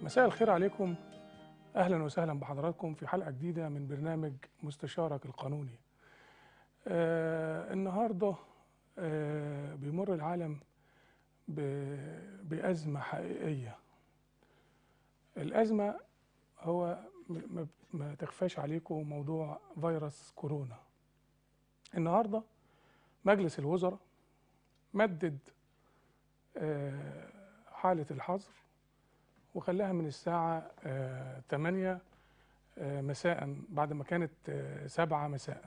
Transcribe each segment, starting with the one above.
مساء الخير عليكم اهلا وسهلا بحضراتكم في حلقه جديده من برنامج مستشارك القانوني آه النهارده آه بيمر العالم ب- بازمه حقيقيه الازمه هو م- ما- ما تخفاش عليكم موضوع فيروس كورونا النهارده مجلس الوزراء مدد آه، حاله الحظر وخلاها من الساعة آه، 8 آه، مساء بعد ما كانت آه، 7 مساء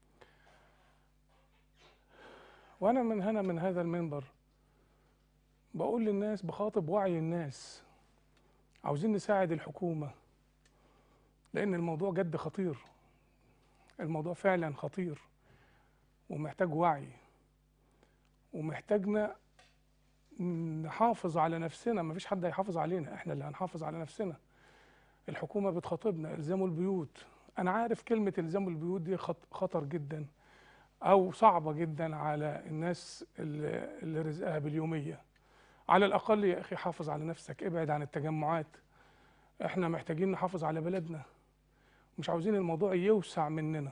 وأنا من هنا من هذا المنبر بقول للناس بخاطب وعي الناس عاوزين نساعد الحكومة لأن الموضوع جد خطير الموضوع فعلا خطير ومحتاج وعي ومحتاجنا نحافظ على نفسنا مفيش حد هيحافظ علينا احنا اللي هنحافظ على نفسنا الحكومة بتخاطبنا الزموا البيوت انا عارف كلمة الزموا البيوت دي خط- خطر جدا او صعبة جدا على الناس اللي اللي رزقها باليومية على الاقل يا اخي حافظ على نفسك ابعد عن التجمعات احنا محتاجين نحافظ على بلدنا مش عاوزين الموضوع يوسع مننا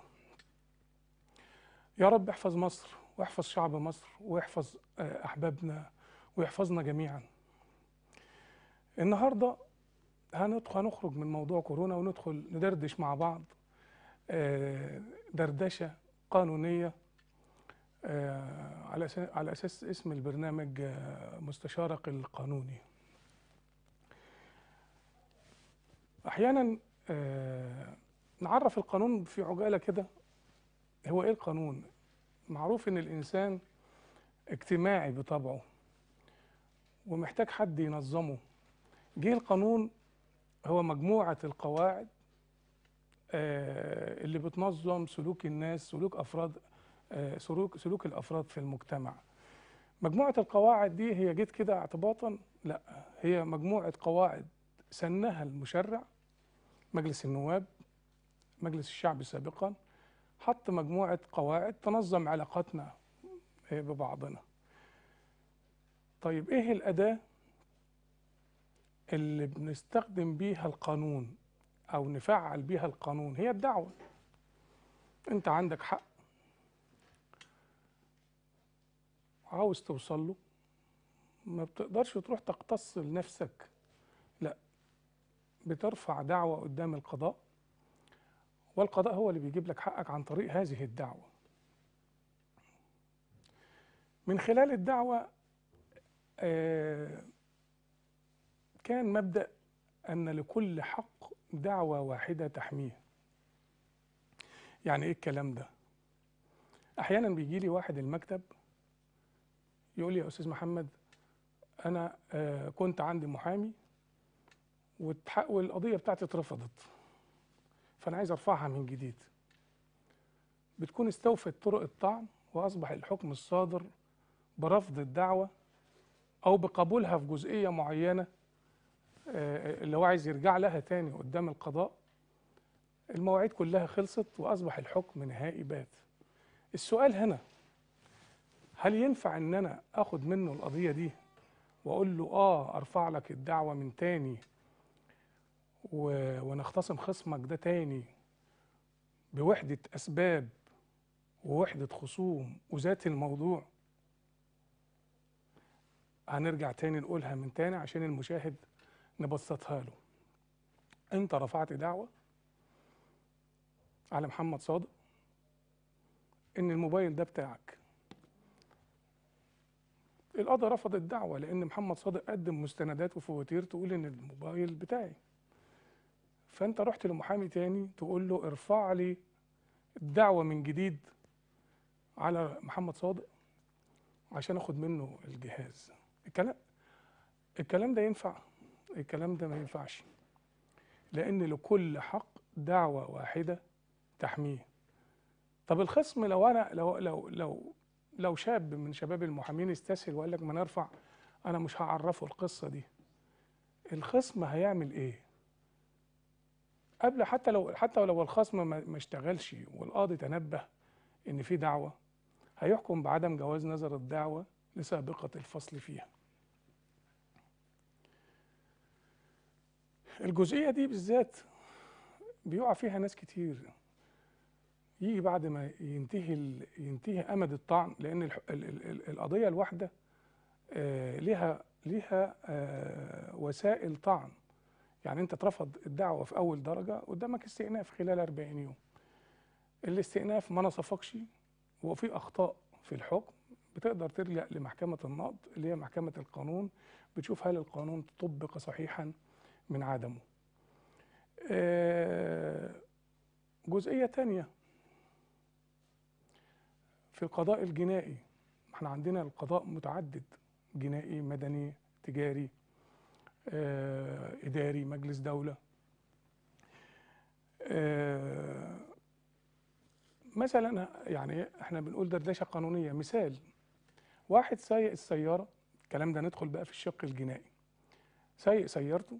يا رب احفظ مصر واحفظ شعب مصر واحفظ آه، احبابنا ويحفظنا جميعا النهارده هندخل هنخرج من موضوع كورونا وندخل ندردش مع بعض آه، دردشه قانونيه آه، على أساس على اساس اسم البرنامج آه، مستشارك القانوني احيانا آه، نعرف القانون في عجاله كده هو ايه القانون معروف ان الانسان اجتماعي بطبعه ومحتاج حد ينظمه جه القانون هو مجموعة القواعد آه، اللي بتنظم سلوك الناس سلوك أفراد آه، سلوك سلوك الأفراد في المجتمع مجموعة القواعد دي هي جت كده اعتباطا لا هي مجموعة قواعد سنها المشرع مجلس النواب مجلس الشعب سابقا حط مجموعة قواعد تنظم علاقاتنا آه، ببعضنا طيب ايه الأداة اللي بنستخدم بيها القانون أو نفعل بيها القانون هي الدعوة أنت عندك حق عاوز توصل له ما بتقدرش تروح تقتص لنفسك لا بترفع دعوة قدام القضاء والقضاء هو اللي بيجيب لك حقك عن طريق هذه الدعوة من خلال الدعوة آه، كان مبدأ أن لكل حق دعوة واحدة تحميه يعني إيه الكلام ده؟ أحيانا بيجي لي واحد المكتب يقول لي يا أستاذ محمد أنا آه، كنت عندي محامي واتح- والقضية بتاعتي اترفضت فأنا عايز أرفعها من جديد بتكون استوفت طرق الطعن وأصبح الحكم الصادر برفض الدعوة او بقبولها في جزئيه معينه آه، اللي هو عايز يرجع لها تاني قدام القضاء المواعيد كلها خلصت واصبح الحكم نهائي بات السؤال هنا هل ينفع ان انا اخد منه القضيه دي واقول له اه ارفع لك الدعوه من تاني و- ونختصم خصمك ده تاني بوحده اسباب ووحده خصوم وذات الموضوع هنرجع تاني نقولها من تاني عشان المشاهد نبسطها له انت رفعت دعوة على محمد صادق ان الموبايل ده بتاعك القضاء رفض الدعوة لان محمد صادق قدم مستندات وفواتير تقول ان الموبايل بتاعي فانت رحت لمحامي تاني تقول له ارفع لي الدعوة من جديد على محمد صادق عشان اخد منه الجهاز الكلام الكلام ده ينفع الكلام ده ما ينفعش لان لكل حق دعوة واحدة تحميه طب الخصم لو انا لو لو لو لو شاب من شباب المحامين استسهل وقال لك ما نرفع انا مش هعرفه القصة دي الخصم هيعمل ايه قبل حتى لو حتى لو الخصم ما ما اشتغلش والقاضي تنبه ان في دعوة هيحكم بعدم جواز نظر الدعوة لسابقة الفصل فيها الجزئية دي بالذات بيقع فيها ناس كتير يجي بعد ما ينتهي ال- ينتهي امد الطعن لان الح- ال- ال- ال- القضيه الواحده آه، ليها ليها آه، وسائل طعن يعني انت اترفض الدعوه في اول درجه قدامك استئناف خلال 40 يوم الاستئناف ما نصفكش وفي اخطاء في الحكم بتقدر ترجع لمحكمه النقض اللي هي محكمه القانون بتشوف هل القانون طبق صحيحا من عدمه آه، جزئيه تانيه في القضاء الجنائي احنا عندنا القضاء متعدد جنائي مدني تجاري آه، إداري مجلس دولة آه، مثلا يعني احنا بنقول دردشة قانونية مثال واحد سايق السيارة الكلام ده ندخل بقى في الشق الجنائي سايق سيارته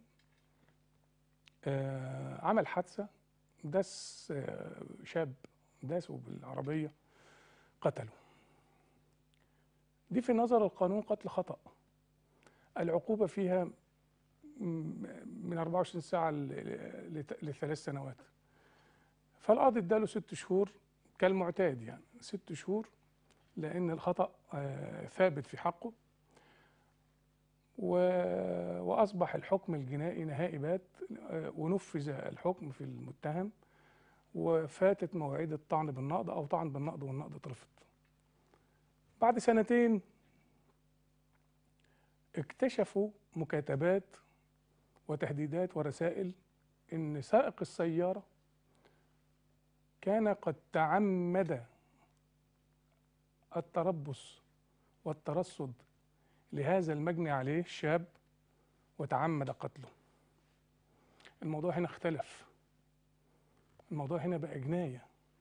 آه، عمل حادثة داس آه، شاب داسه بالعربية قتله دي في نظر القانون قتل خطأ العقوبة فيها م- من 24 ساعة ل- لت- لثلاث سنوات فالقاضي اداله ست شهور كالمعتاد يعني ست شهور لأن الخطأ آه، ثابت في حقه و- وأصبح الحكم الجنائي نهائي بات آه، ونفذ الحكم في المتهم وفاتت مواعيد الطعن بالنقض أو طعن بالنقض والنقض اترفض بعد سنتين اكتشفوا مكاتبات وتهديدات ورسائل ان سائق السياره كان قد تعمد التربص والترصد لهذا المجني عليه الشاب وتعمد قتله الموضوع هنا اختلف الموضوع هنا بقى جنايه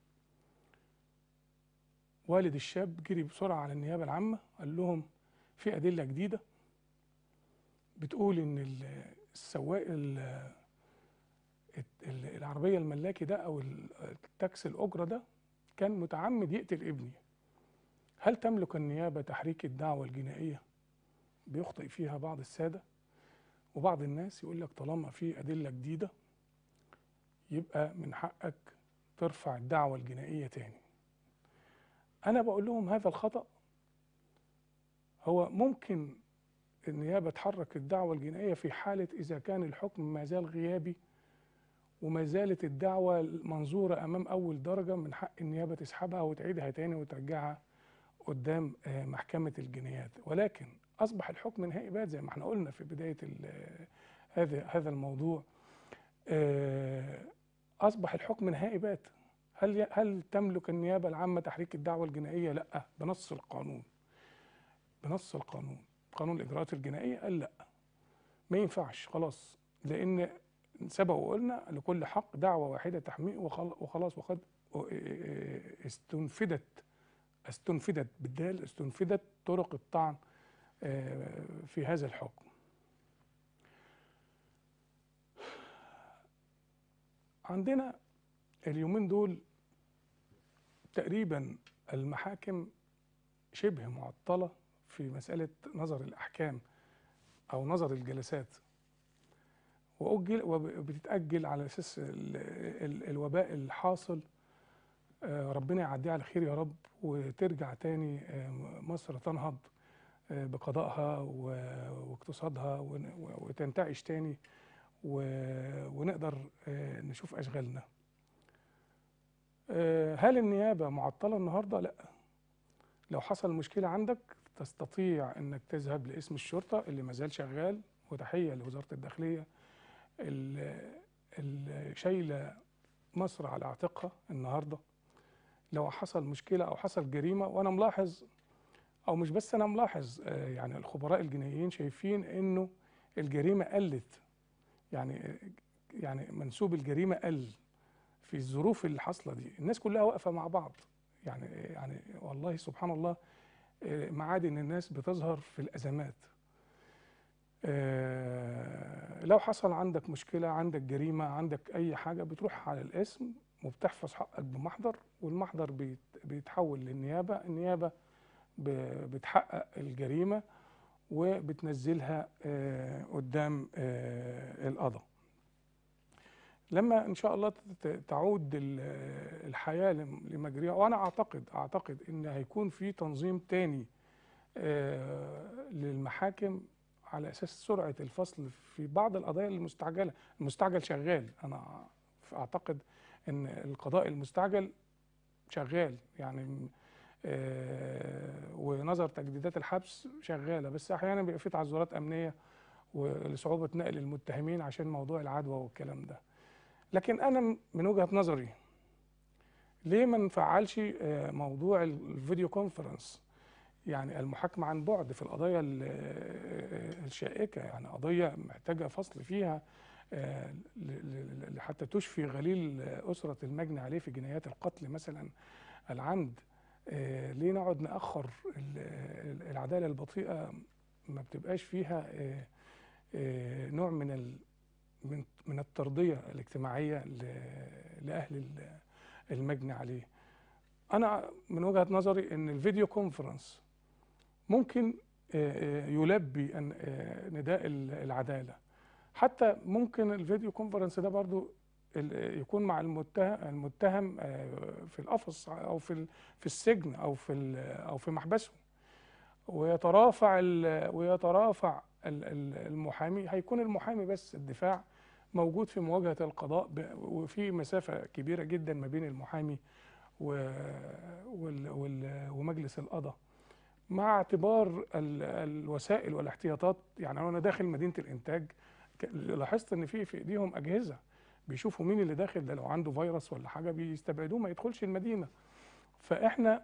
والد الشاب جري بسرعه على النيابه العامه قال لهم في ادله جديده بتقول ان ال- السواق ال- ال- العربيه الملاكي ده او ال- التاكسي الاجره ده كان متعمد يقتل ابني هل تملك النيابه تحريك الدعوه الجنائيه بيخطئ فيها بعض الساده وبعض الناس يقول لك طالما في ادله جديده يبقى من حقك ترفع الدعوه الجنائيه تاني انا بقول لهم هذا الخطا هو ممكن النيابه تحرك الدعوه الجنائيه في حاله اذا كان الحكم ما زال غيابي وما زالت الدعوه منظوره امام اول درجه من حق النيابه تسحبها وتعيدها تاني وترجعها قدام آه، محكمه الجنايات ولكن اصبح الحكم نهائي بات زي ما احنا قلنا في بدايه ال- هذا هذا الموضوع آه، اصبح الحكم نهائي بات هل ي- هل تملك النيابه العامه تحريك الدعوه الجنائيه لا بنص القانون بنص القانون قانون الاجراءات الجنائيه قال لا ما ينفعش خلاص لان سبق وقلنا لكل حق دعوه واحده تحميه وخل- وخلاص وقد استنفدت استنفدت بالدال استنفدت طرق الطعن آه، في هذا الحكم عندنا اليومين دول تقريبا المحاكم شبه معطلة في مسألة نظر الأحكام أو نظر الجلسات وأجل وبتتأجل على أساس ال- ال- الوباء الحاصل آه، ربنا يعديه على خير يا رب وترجع تاني آه، مصر تنهض آه، بقضائها و- واقتصادها ون- وتنتعش تاني و- ونقدر آه، نشوف أشغالنا آه، هل النيابة معطلة النهاردة؟ لا لو حصل مشكلة عندك تستطيع انك تذهب لاسم الشرطة اللي مازال شغال وتحية لوزارة الداخلية ال- ال- شايلة مصر على عاتقها النهاردة لو حصل مشكلة او حصل جريمة وانا ملاحظ او مش بس انا ملاحظ آه، يعني الخبراء الجنائيين شايفين انه الجريمة قلت يعني يعني منسوب الجريمة قل في الظروف اللي حاصلة دي الناس كلها واقفة مع بعض يعني يعني والله سبحان الله آه، معادن الناس بتظهر في الأزمات آه، لو حصل عندك مشكلة عندك جريمة عندك أي حاجة بتروح على الاسم وبتحفظ حقك بمحضر والمحضر بيت- بيتحول للنيابة النيابة ب- بتحقق الجريمة وبتنزلها آه، قدام آه، القضاء لما ان شاء الله ت- تعود ال- الحياه لم- لمجريها وانا اعتقد اعتقد ان هيكون في تنظيم تاني آه، للمحاكم على اساس سرعه الفصل في بعض القضايا المستعجله المستعجل شغال انا اعتقد ان القضاء المستعجل شغال يعني آه، ونظر تجديدات الحبس شغاله بس احيانا بيبقى في تعذرات امنيه ولصعوبه نقل المتهمين عشان موضوع العدوى والكلام ده لكن انا من وجهه نظري ليه ما نفعلش آه، موضوع الفيديو كونفرنس يعني المحاكمه عن بعد في القضايا ال- آه، الشائكه يعني قضيه محتاجه فصل فيها آه، ل- ل- ل- حتى تشفي غليل اسره المجني عليه في جنايات القتل مثلا العمد آه، ليه نقعد نأخر ال- ال- العدالة البطيئة ما بتبقاش فيها آه، آه، نوع من ال- من من الترضية الاجتماعية ل- لأهل ال- المجني عليه أنا من وجهة نظري إن الفيديو كونفرنس ممكن آه، آه، يلبي أن- آه، نداء ال- العدالة حتى ممكن الفيديو كونفرنس ده برضو ال- يكون مع المتهم المتهم آه، في القفص او في ال- في السجن او في ال- او في محبسه ويترافع ال- ويترافع ال- ال- المحامي هيكون المحامي بس الدفاع موجود في مواجهة القضاء ب- وفي مسافة كبيرة جدا ما بين المحامي و- وال- وال- ومجلس القضاء مع اعتبار ال- الوسائل والاحتياطات يعني انا داخل مدينة الانتاج ك- لاحظت ان في في ايديهم اجهزة بيشوفوا مين اللي داخل ده لو عنده فيروس ولا حاجة بيستبعدوه ما يدخلش المدينة فاحنا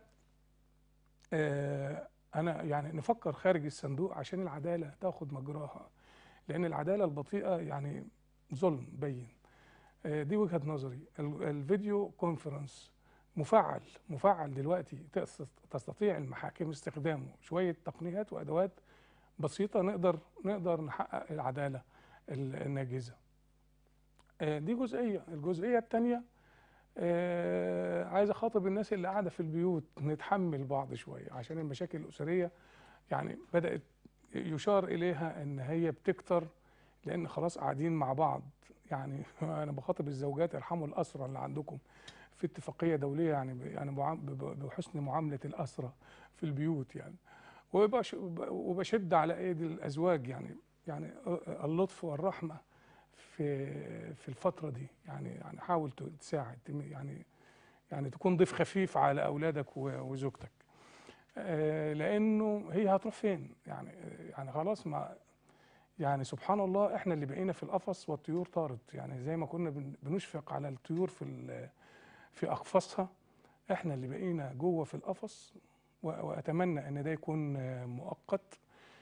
آه انا يعني نفكر خارج الصندوق عشان العدالة تاخد مجراها لان العدالة البطيئة يعني ظلم بين آه دي وجهة نظري ال- الفيديو كونفرنس مفعل مفعل دلوقتي تس- تستطيع المحاكم استخدامه شوية تقنيات وادوات بسيطة نقدر نقدر نحقق العدالة ال- الناجزة آه، دي جزئية الجزئية التانية آه، عايز اخاطب الناس اللي قاعدة في البيوت نتحمل بعض شوية عشان المشاكل الأسرية يعني بدأت يشار إليها إن هي بتكتر لأن خلاص قاعدين مع بعض يعني أنا بخاطب الزوجات ارحموا الأسرى اللي عندكم في اتفاقية دولية يعني يعني معام- ب- بحسن معاملة الأسرى في البيوت يعني وبش- وبشد على ايدي الازواج يعني يعني اللطف والرحمه في في الفتره دي يعني يعني حاول تساعد يعني يعني تكون ضيف خفيف على اولادك و- وزوجتك آه، لانه هي هتروح فين يعني يعني خلاص ما يعني سبحان الله احنا اللي بقينا في القفص والطيور طارت يعني زي ما كنا بن- بنشفق على الطيور في ال- في اقفاصها احنا اللي بقينا جوه في القفص و- واتمنى ان ده يكون آه، مؤقت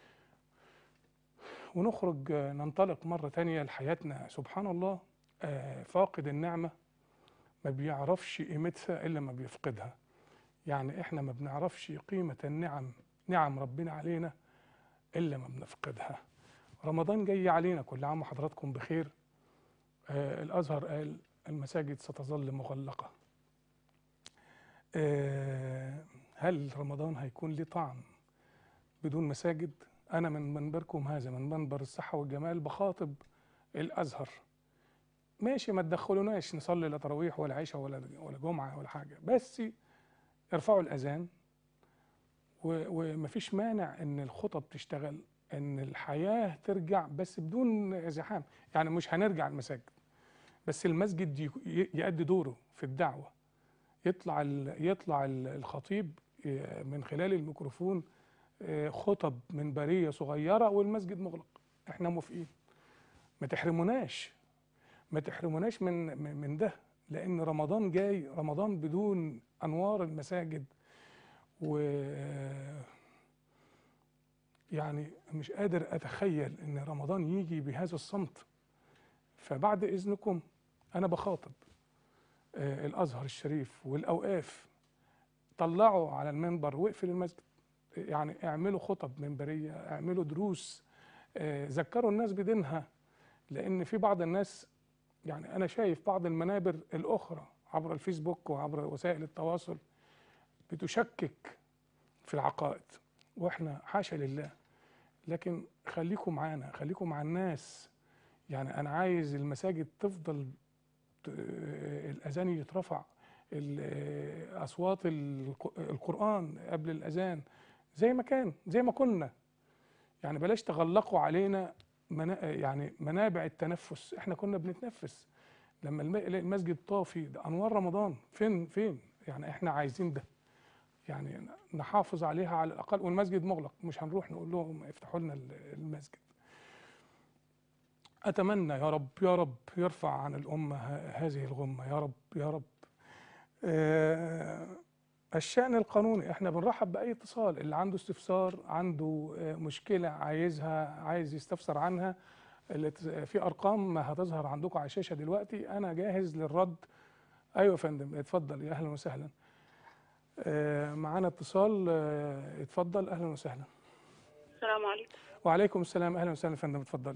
ونخرج آه، ننطلق مرة تانية لحياتنا سبحان الله آه، فاقد النعمة ما بيعرفش قيمتها إلا ما بيفقدها يعني إحنا ما بنعرفش قيمة النعم نعم ربنا علينا إلا ما بنفقدها رمضان جاي علينا كل عام وحضراتكم بخير آه الأزهر قال المساجد ستظل مغلقة آه هل رمضان هيكون ليه طعم بدون مساجد أنا من منبركم هذا من منبر الصحة والجمال بخاطب الأزهر ماشي ما تدخلوناش نصلي لا تراويح ولا عشاء ولا ولا جمعة ولا حاجة بس ارفعوا الأذان و- ومفيش مانع إن الخطب تشتغل إن الحياة ترجع بس بدون زحام يعني مش هنرجع المساجد بس المسجد ي- ي- يؤدي دوره في الدعوة يطلع ال- يطلع ال- الخطيب ي- من خلال الميكروفون آه، خطب منبرية صغيرة والمسجد مغلق احنا موافقين ما تحرموناش ما تحرموناش من من من ده لان رمضان جاي رمضان بدون انوار المساجد و يعني مش قادر اتخيل ان رمضان يجي بهذا الصمت فبعد اذنكم انا بخاطب آه، الازهر الشريف والاوقاف طلعوا على المنبر واقفل المسجد يعني اعملوا خطب منبريه اعملوا دروس آه، ذكروا الناس بدينها لان في بعض الناس يعني انا شايف بعض المنابر الاخرى عبر الفيسبوك وعبر وسائل التواصل بتشكك في العقائد واحنا حاشا لله لكن خليكم معانا خليكم مع الناس يعني انا عايز المساجد تفضل آه، الاذان يترفع ال- آه، اصوات الق- القران قبل الاذان زي ما كان زي ما كنا يعني بلاش تغلقوا علينا منا يعني منابع التنفس احنا كنا بنتنفس لما الم- المسجد طافي ده انوار رمضان فين فين يعني احنا عايزين ده يعني نحافظ عليها على الاقل والمسجد مغلق مش هنروح نقول لهم افتحوا لنا ال- المسجد اتمنى يا رب يا رب يرفع عن الامه ه- هذه الغمه يا رب يا رب آه، الشأن القانوني احنا بنرحب بأي اتصال اللي عنده استفسار عنده آه، مشكلة عايزها عايز يستفسر عنها اللي ت- في أرقام ما هتظهر عندكم على الشاشة دلوقتي أنا جاهز للرد أيوة يا فندم اتفضل يا أهلا وسهلا آه، معانا اتصال آه، اتفضل أهلا وسهلا السلام عليكم وعليكم السلام أهلا وسهلا يا فندم اتفضلي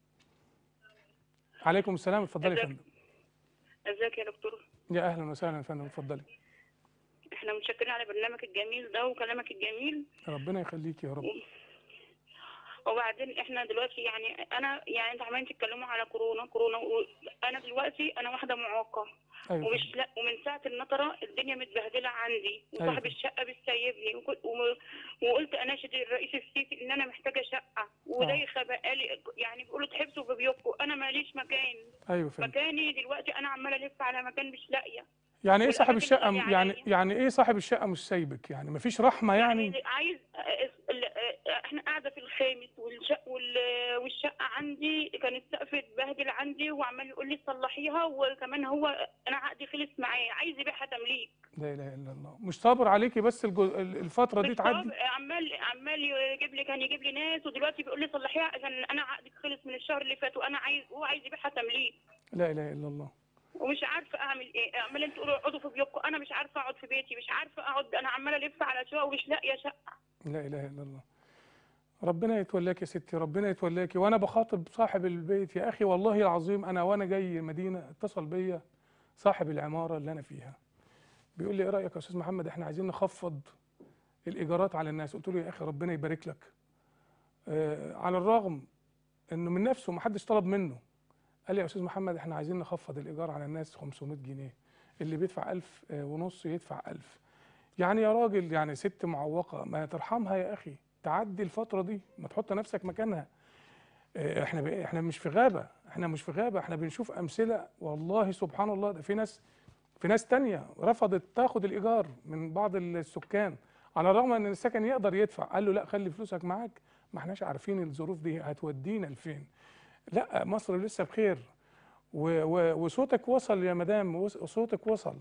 عليكم السلام اتفضلي يا ازيك؟ فندم ازيك يا دكتور يا أهلا وسهلا يا فندم اتفضلي احنا متشكرين على برنامجك الجميل ده وكلامك الجميل ربنا يخليك يا رب وبعدين احنا دلوقتي يعني انا يعني انت عمالين تتكلموا على كورونا كورونا انا دلوقتي انا واحده معاقه أيوة ومش فندم. لا ومن ساعه النطره الدنيا متبهدله عندي أيوة. وصاحب الشقه بيسيبني وكنت- وم- وقلت اناشد الرئيس السيسي ان انا محتاجه شقه ودايخه بقالي يعني بيقولوا تحبسوا في بيوتكم انا ماليش مكان أيوة فندم مكاني دلوقتي انا عماله الف على مكان مش لاقيه يعني ايه صاحب والأماكن الشقة غالية يعني عليا. يعني ايه صاحب الشقة مش سايبك يعني مفيش رحمة يعني يعني عايز آه، ال- آه، احنا قاعده في الخامس والشقه والشقه عندي كان السقف اتبهدل عندي وعمال يقول لي صلحيها وكمان هو انا عقدي خلص معاه عايز يبيعها تمليك لا اله الا الله مش صابر عليكي بس الجو... الفترة دي تعدي بالصبر، عمال عمال يجيب لي كان يجيب لي ناس ودلوقتي بيقول لي صلحيها عشان انا عقدي خلص من الشهر اللي فات وانا عايز هو عايز يبيعها تمليك لا اله الا الله ومش عارفه اعمل ايه عمال انتوا تقولوا اقعدوا في بيوتكم انا مش عارفه اقعد في بيتي مش عارفه اقعد انا عماله الف على شقه ومش لاقيه شقه لا اله الا الله ربنا يتولاك يا ستي ربنا يتولاكي وانا بخاطب صاحب البيت يا اخي والله العظيم انا وانا جاي المدينة اتصل بيا صاحب العمارة اللي انا فيها بيقول لي ايه رأيك يا استاذ محمد احنا عايزين نخفض الايجارات على الناس قلت له يا اخي ربنا يبارك لك آه على الرغم انه من نفسه ما حدش طلب منه قال لي يا استاذ محمد احنا عايزين نخفض الايجار على الناس 500 جنيه اللي بيدفع 1000 آه، ونص يدفع 1000 يعني يا راجل يعني ست معوقه ما ترحمها يا اخي تعدي الفتره دي ما تحط نفسك مكانها آه، احنا ب... احنا مش في غابه احنا مش في غابه احنا بنشوف امثله والله سبحان الله ده في ناس في ناس تانية رفضت تاخد الايجار من بعض السكان على الرغم ان السكن يقدر يدفع قال له لا خلي فلوسك معاك ما احناش عارفين الظروف دي هتودينا لفين لا مصر لسه بخير و... و... وصوتك وصل يا مدام وص- صوتك وصل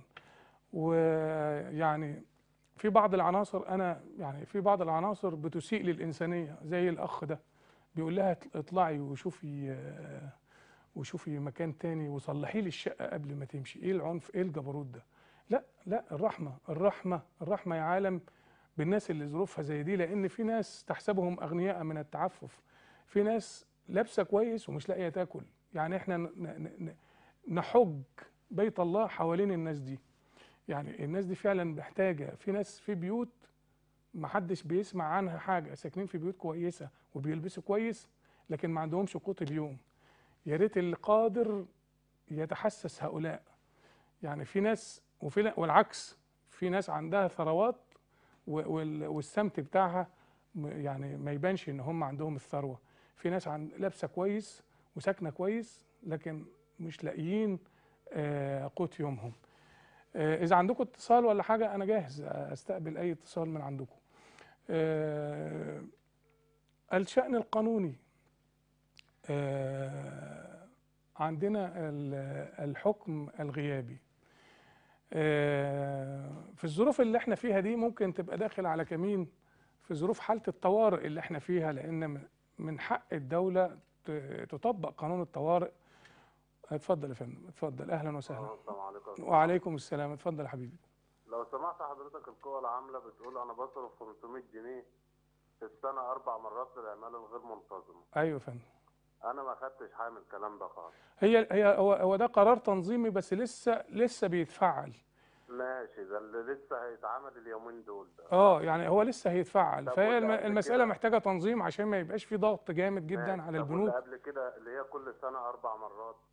ويعني في بعض العناصر انا يعني في بعض العناصر بتسيء للانسانيه زي الاخ ده بيقول لها اطل- اطلعي وشوفي آه، وشوفي مكان تاني وصلحي لي الشقه قبل ما تمشي ايه العنف ايه الجبروت ده لا لا الرحمه الرحمه الرحمه يا عالم بالناس اللي ظروفها زي دي لان في ناس تحسبهم اغنياء من التعفف في ناس لابسه كويس ومش لاقيه تاكل يعني احنا ن- ن- ن- نحج بيت الله حوالين الناس دي يعني الناس دي فعلا محتاجه في ناس في بيوت محدش بيسمع عنها حاجه ساكنين في بيوت كويسه وبيلبسوا كويس لكن ما عندهمش قوت اليوم يا ريت القادر يتحسس هؤلاء يعني في ناس وفي والعكس في ناس عندها ثروات و- وال- والسمت بتاعها م- يعني ما يبانش ان هم عندهم الثروه في ناس عن لابسه كويس وساكنه كويس لكن مش لاقيين آه، قوت يومهم آه، اذا عندكم اتصال ولا حاجه انا جاهز استقبل اي اتصال من عندكم آه، الشأن القانوني آه، عندنا ال- الحكم الغيابي آه، في الظروف اللي احنا فيها دي ممكن تبقى داخل على كمين في ظروف حالة الطوارئ اللي احنا فيها لأن من- من حق الدولة ت- تطبق قانون الطوارئ اتفضل يا فندم اتفضل أهلا وسهلا السلام عليكم وعليكم السلام اتفضل يا حبيبي لو سمعت حضرتك القوى العاملة بتقول أنا بصرف 500 جنيه في السنة أربع مرات للعمالة الغير منتظمة أيوة يا فندم أنا ما خدتش حاجة من الكلام ده خالص هي هي هو, هو ده قرار تنظيمي بس لسه لسه بيتفعل ماشي ده اللي لسه هيتعمل اليومين دول ده اه يعني هو لسه هيتفعل طب فهي واللي الم- قبل المسألة كده؟ محتاجة تنظيم عشان ما يبقاش في ضغط جامد جدا ماشي. على طب واللي البنوك قبل كده اللي هي كل سنة أربع مرات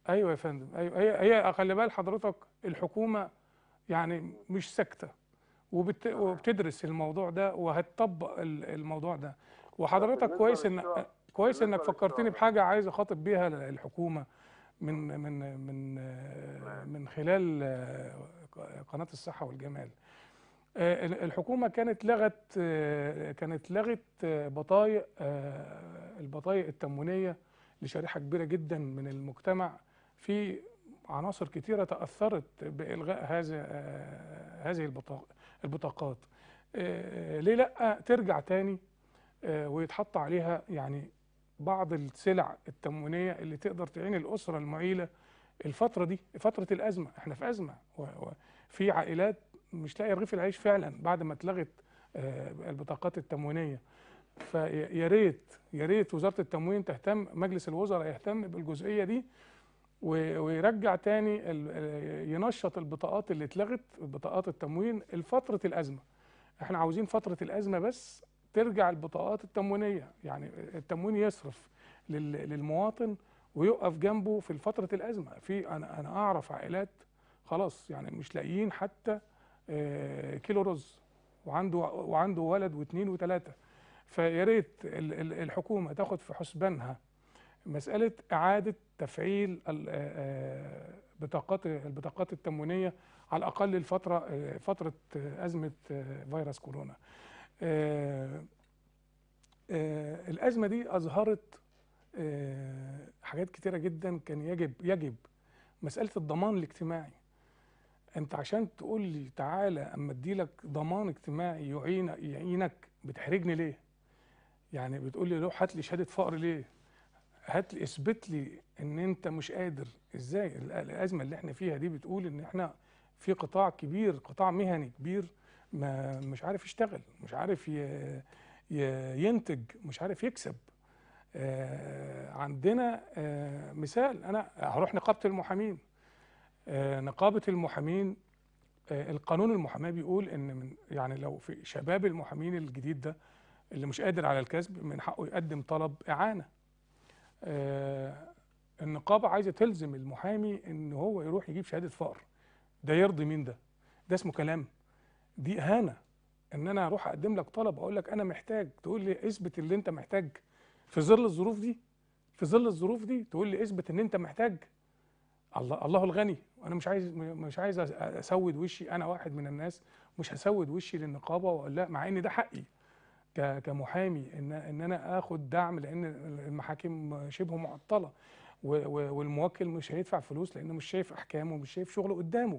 ايوه يا فندم ايوه هي هي خلي بال حضرتك الحكومه يعني مش ساكته وبت... وبتدرس الموضوع ده وهتطبق ال- الموضوع ده وحضرتك بالنسبة كويس ان للشقق- كويس انك بالنسبة فكرتني للشقق. بحاجه عايز اخاطب بيها الحكومه من من من آه، من خلال آه، قناه الصحه والجمال آه، ال- الحكومه كانت لغت آه، كانت لغت آه، بطايق آه، البطايق التموينيه لشريحه كبيره جدا من المجتمع في عناصر كثيره تاثرت بالغاء هذا آه، هذه البطاق- البطاقات آه، ليه لا ترجع تاني آه، ويتحط عليها يعني بعض السلع التموينيه اللي تقدر تعين الاسره المعيله الفتره دي فتره الازمه احنا في ازمه وفي عائلات مش لاقي رغيف العيش فعلا بعد ما اتلغت آه، البطاقات التموينيه فيا ريت يا ريت وزاره التموين تهتم مجلس الوزراء يهتم بالجزئيه دي و- ويرجع تاني ال- آه، ينشط البطاقات اللي اتلغت بطاقات التموين لفتره الازمه احنا عاوزين فتره الازمه بس ترجع البطاقات التموينيه يعني التموين يصرف لل- للمواطن ويقف جنبه في فتره الازمه في انا انا اعرف عائلات خلاص يعني مش لاقيين حتى آه، كيلو رز وعنده وعنده ولد واثنين وثلاثه فيا ريت ال- ال- الحكومه تاخد في حسبانها مساله اعاده تفعيل ال- آه، آه، بطاقات البطاقات التموينيه على الاقل الفتره آه، فتره آه، ازمه آه، فيروس كورونا آه، آه، الازمه دي اظهرت آه، حاجات كتيره جدا كان يجب يجب مساله الضمان الاجتماعي انت عشان تقول لي تعالى اما اديلك ضمان اجتماعي يعين يعينك بتحرجني ليه يعني بتقول لي روح هات لي شهاده فقر ليه هات لي اثبت لي ان انت مش قادر ازاي ال- الازمه اللي احنا فيها دي بتقول ان احنا في قطاع كبير قطاع مهني كبير ما مش عارف يشتغل مش عارف ي- ي- ينتج مش عارف يكسب آه، عندنا آه، مثال انا هروح نقابه المحامين آه، نقابه المحامين آه، القانون المحاماه بيقول ان من يعني لو في شباب المحامين الجديد ده اللي مش قادر على الكسب من حقه يقدم طلب اعانه آه، النقابه عايزه تلزم المحامي ان هو يروح يجيب شهاده فقر ده يرضي مين ده ده اسمه كلام دي اهانه ان انا اروح اقدم لك طلب اقول لك انا محتاج تقول لي اثبت اللي انت محتاج في ظل الظروف دي في ظل الظروف دي تقول لي اثبت ان انت محتاج الله الله الغني وانا مش عايز مش عايز أس- اسود وشي انا واحد من الناس مش هسود وشي للنقابه واقول لا مع ان ده حقي ك- كمحامي ان ان انا اخد دعم لان المحاكم شبه معطله و- و- والموكل مش هيدفع فلوس لانه مش شايف احكامه ومش شايف شغله قدامه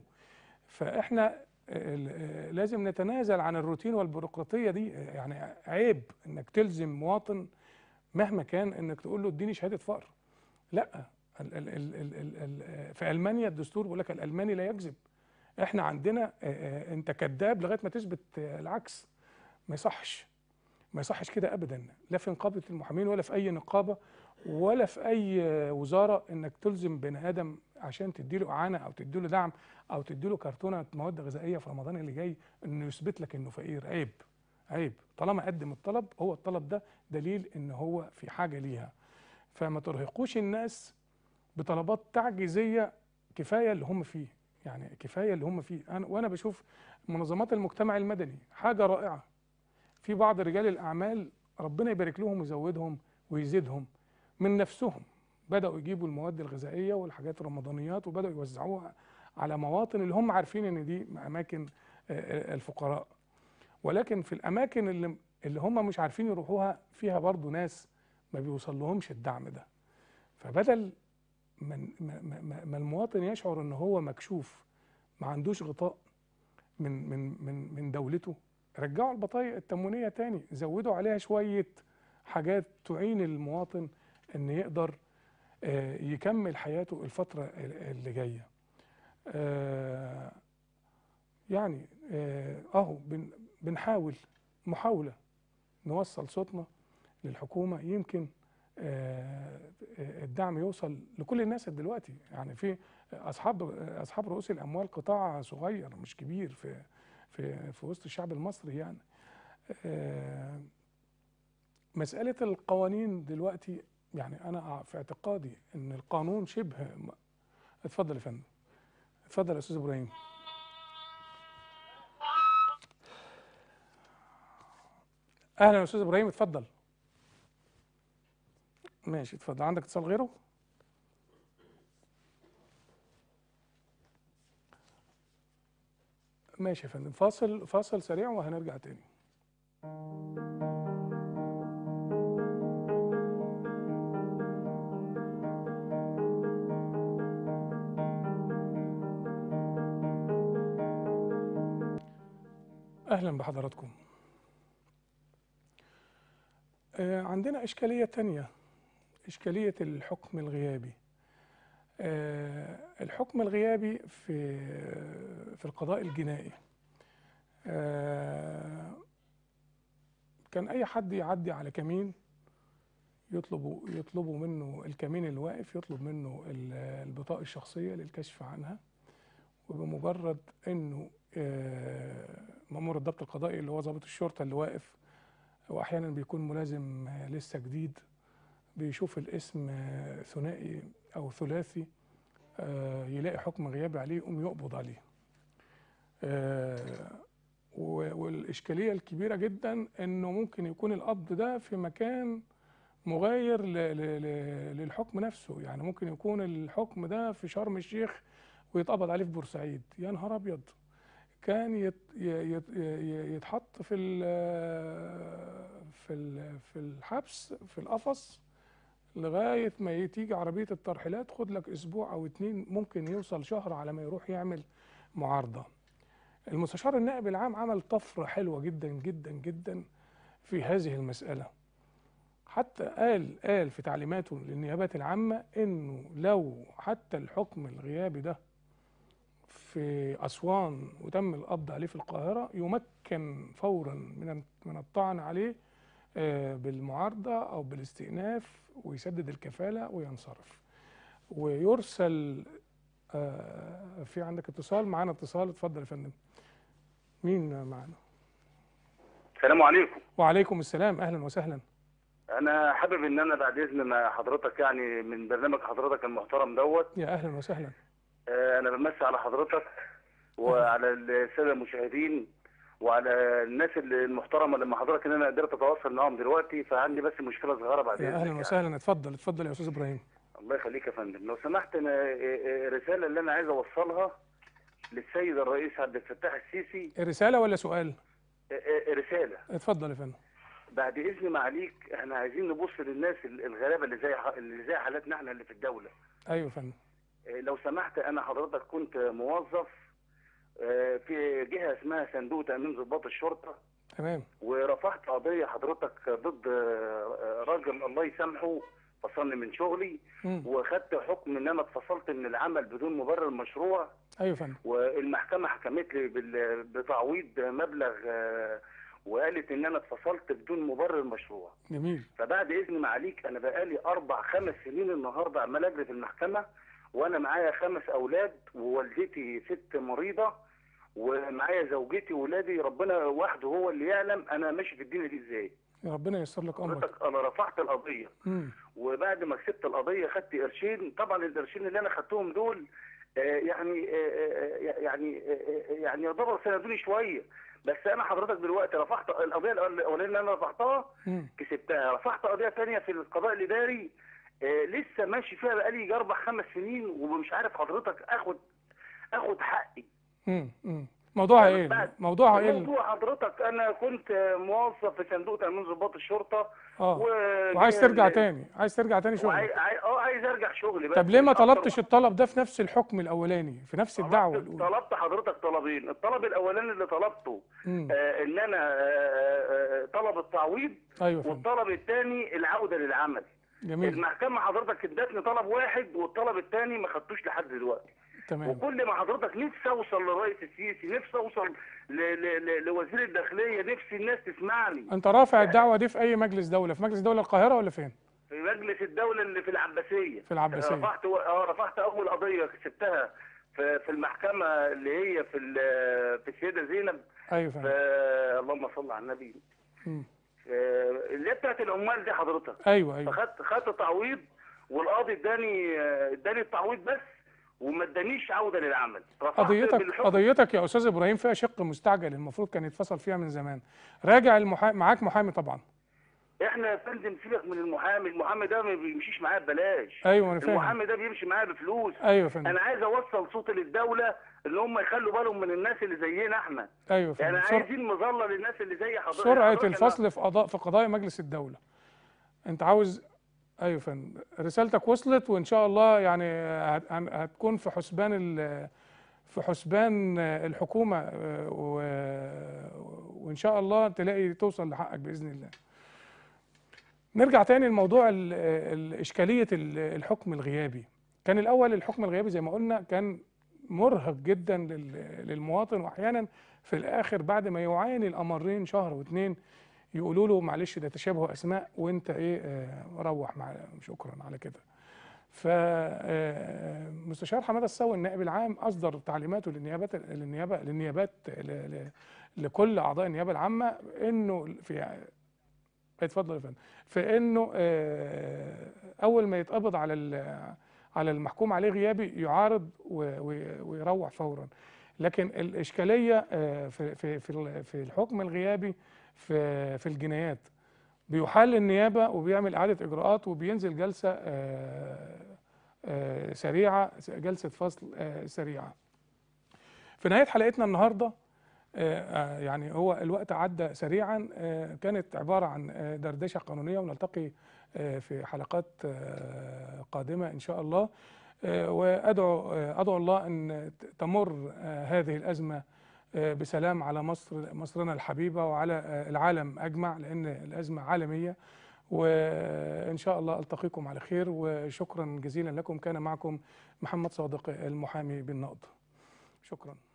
فاحنا ال- لازم نتنازل عن الروتين والبيروقراطيه دي يعني عيب انك تلزم مواطن مهما كان انك تقول له اديني شهاده فقر لا ال ال ال ال ال ال في المانيا الدستور بيقول لك الالماني لا يكذب احنا عندنا آه، آه، انت كذاب لغايه ما تثبت آه، العكس ما يصحش ما يصحش كده ابدا لا في نقابه المحامين ولا في اي نقابه ولا في اي آه، وزاره انك تلزم بني ادم عشان تديله اعانه او تديله دعم او تديله كرتونه مواد غذائيه في رمضان اللي جاي انه يثبت لك انه فقير عيب عيب طالما قدم الطلب هو الطلب ده دليل ان هو في حاجه ليها فما ترهقوش الناس بطلبات تعجيزيه كفايه اللي هم فيه يعني كفايه اللي هم فيه انا وانا بشوف منظمات المجتمع المدني حاجه رائعه في بعض رجال الاعمال ربنا يبارك لهم ويزودهم ويزيدهم من نفسهم بداوا يجيبوا المواد الغذائيه والحاجات الرمضانيات وبداوا يوزعوها على مواطن اللي هم عارفين ان دي اماكن آه، آه، الفقراء ولكن في الاماكن اللي اللي هم مش عارفين يروحوها فيها برضو ناس ما بيوصل لهمش الدعم ده فبدل ما ما- ما ما المواطن يشعر ان هو مكشوف ما عندوش غطاء من من من من دولته رجعوا البطايق التموينيه تاني زودوا عليها شويه حاجات تعين المواطن ان يقدر آه، يكمل حياته الفتره اللي جايه آه، يعني آه، اهو بن- بنحاول محاوله نوصل صوتنا للحكومه يمكن آه، آه، الدعم يوصل لكل الناس دلوقتي يعني في اصحاب اصحاب رؤوس الاموال قطاع صغير مش كبير في في في وسط الشعب المصري يعني آه، مساله القوانين دلوقتي يعني انا في اعتقادي ان القانون شبه م- اتفضل يا فندم اتفضل يا استاذ ابراهيم اهلا يا استاذ ابراهيم اتفضل ماشي اتفضل عندك اتصال غيره ماشي يا فندم فاصل فاصل سريع وهنرجع تاني اهلا بحضراتكم آه، عندنا اشكاليه تانية اشكاليه الحكم الغيابي آه، الحكم الغيابي في في القضاء الجنائي آه، كان اي حد يعدي على كمين يطلبوا يطلبوا منه الكمين اللي واقف يطلب منه ال- البطاقه الشخصيه للكشف عنها وبمجرد انه آه، مأمور الضبط القضائي اللي هو ضابط الشرطه اللي واقف واحيانا بيكون ملازم آه، لسه جديد بيشوف الاسم آه، ثنائي او ثلاثي آه، يلاقي حكم غيابي عليه يقوم يقبض عليه آه، و- والإشكالية الكبيرة جدا إنه ممكن يكون القبض ده في مكان مغاير ل- ل- ل- للحكم نفسه يعني ممكن يكون الحكم ده في شرم الشيخ ويتقبض عليه في بورسعيد يا نهار أبيض كان يت ي- يت ي- يتحط في ال- في ال- في الحبس في القفص لغاية ما تيجي عربية الترحيلات خد لك أسبوع أو اتنين ممكن يوصل شهر على ما يروح يعمل معارضة المستشار النائب العام عمل طفرة حلوة جدا جدا جدا في هذه المسألة حتى قال قال في تعليماته للنيابات العامة إنه لو حتى الحكم الغيابي ده في أسوان وتم القبض عليه في القاهرة يمكن فورا من من الطعن عليه آه، بالمعارضة أو بالاستئناف ويسدد الكفالة وينصرف ويرسل آه، في عندك اتصال معانا اتصال اتفضل يا فندم مين معانا السلام عليكم وعليكم السلام أهلا وسهلا انا حابب ان انا بعد اذن ما حضرتك يعني من برنامج حضرتك المحترم دوت يا أهلا وسهلا آه، انا بمسي على حضرتك وعلى الساده المشاهدين وعلى الناس اللي- المحترمه اللي مع حضرتك ان انا قدرت اتواصل معاهم دلوقتي فعندي بس مشكله صغيره بعد يا اذنك أهلا يعني. وسهلا اتفضل اتفضل يا أستاذ إبراهيم الله يخليك يا فندم لو سمحت انا آه، آه، الرساله اللي انا عايز اوصلها للسيد الرئيس عبد الفتاح السيسي رسالة ولا سؤال آه، آه، رساله اتفضل يا فندم بعد اذن معاليك احنا عايزين نبص للناس ال- الغلابه اللي زي ح- اللي زي حالاتنا احنا اللي في الدوله أيوة يا فندم آه، لو سمحت انا حضرتك كنت موظف آه، في جهه اسمها صندوق تامين ضباط الشرطه تمام ورفعت قضيه حضرتك ضد آه، راجل الله يسامحه فصلني من شغلي مم. وخدت حكم ان انا اتفصلت من العمل بدون مبرر مشروع أيوة يا فندم والمحكمه حكمت لي بال- بتعويض مبلغ آه، وقالت ان انا اتفصلت بدون مبرر مشروع جميل فبعد اذن معاليك انا بقالي اربع خمس سنين النهارده عمال اجري في المحكمه وانا معايا خمس اولاد ووالدتي ست مريضه ومعايا زوجتي وولادي ربنا وحده هو اللي يعلم انا ماشي في الدنيا دي ازاي يا ربنا ييسر لك أمرك حضرتك انا رفعت القضيه مم. وبعد ما كسبت القضيه خدت قرشين طبعا القرشين اللي انا خدتهم دول آه، يعني آه، آه، يعني آه، آه، يعني يعتبر سندوني شويه بس انا حضرتك دلوقتي رفعت القضيه الاولانيه اللي انا رفعتها مم. كسبتها رفعت قضيه ثانيه في القضاء الاداري آه لسه ماشي فيها بقالي يجي اربع خمس سنين ومش عارف حضرتك اخد اخد حقي مم. مم. موضوعها إيه بعد- موضوعها إيه موضوع حضرتك انا كنت آه، موظف في صندوق تامين ضباط الشرطه اه و- وعايز ترجع ال- تاني عايز ترجع تاني وعاي- شغل عاي- اه عايز ارجع شغلي بس طب ليه ما مش أكتر طلبتش الطلب ده في نفس الحكم الأولاني في نفس الدعوة طلبت, الأولى طلبت حضرتك طلبين الطلب الاولاني اللي طلبته مم. آه ان انا آه آه طلب التعويض أيوة يا فندم والطلب الثاني العوده للعمل جميل المحكمه حضرتك ادتني طلب واحد والطلب الثاني ما خدتوش لحد دلوقتي تمام وكل ما حضرتك نفسي اوصل للرئيس السيسي نفسي اوصل ل... ل... ل... لوزير الداخليه نفسي الناس تسمعني أنت رافع الدعوة دي في أي مجلس دولة في مجلس دولة القاهرة ولا فين في مجلس الدوله اللي في العباسيه في العباسية. رفعت اه رفعت اول قضيه كسبتها في في المحكمه اللي هي في ال- في السيده زينب أيوة يا في فندم اللهم صل على النبي مم. آه، اللي هي بتاعت العمال دي حضرتك أيوة أيوة فخدت خدت تعويض والقاضي اداني اداني التعويض بس وما ادانيش عوده للعمل رفعت قضيتك بالحكم قضيتك يا استاذ ابراهيم فيها شق مستعجل المفروض كان يتفصل فيها من زمان راجع المحا... معاك محامي طبعا احنا يا فندم سيبك من المحامي المحامي ده ما بيمشيش معايا ببلاش ايوه انا فاهم المحامي ده بيمشي معايا بفلوس ايوه يا فندم انا عايز اوصل صوتي للدوله ان هم يخلوا بالهم من الناس اللي زينا احنا ايوه يا يعني فندم سر... عايزين مظله للناس اللي زي حضرتك سرعه حضرتك أنا- الفصل في قضاء في قضايا مجلس الدوله انت عاوز ايوه يا فندم رسالتك وصلت وان شاء الله يعني هت- هن- هتكون في حسبان ال... في حسبان الحكومه آه، و... وان شاء الله تلاقي توصل لحقك باذن الله نرجع تاني لموضوع ال- ال- اشكاليه ال- الحكم الغيابي كان الاول الحكم الغيابي زي ما قلنا كان مرهق جدا لل- للمواطن واحيانا في الاخر بعد ما يعاني الامرين شهر واتنين يقولوا له معلش ده تشابه اسماء وانت ايه آه، روح مع شكرا على كده فمستشار حماده الصاوي النائب العام اصدر تعليماته للنيابات للنيابه للنيابات ل- ل- لكل اعضاء النيابه العامه انه في اتفضل يا فندم في انه آه، اول ما يتقبض على ال- على المحكوم عليه غيابي يعارض و- و- ويروح فورا لكن الاشكاليه آه، في في في ال- في الحكم الغيابي في في الجنايات بيحل النيابه وبيعمل اعاده اجراءات وبينزل جلسه آه، آه، سريعه جلسه فصل آه، سريعه في نهايه حلقتنا النهارده آه، آه، يعني هو الوقت عدى سريعا آه، كانت عباره عن آه، دردشه قانونيه ونلتقي آه، في حلقات آه، قادمه ان شاء الله آه، وادعو آه، ادعو الله ان تمر آه، هذه الازمه آه، بسلام على مصر مصرنا الحبيبه وعلى آه، العالم اجمع لان الازمه عالميه وان شاء الله التقيكم على خير وشكرا جزيلا لكم كان معكم محمد صادق المحامي بالنقد شكرا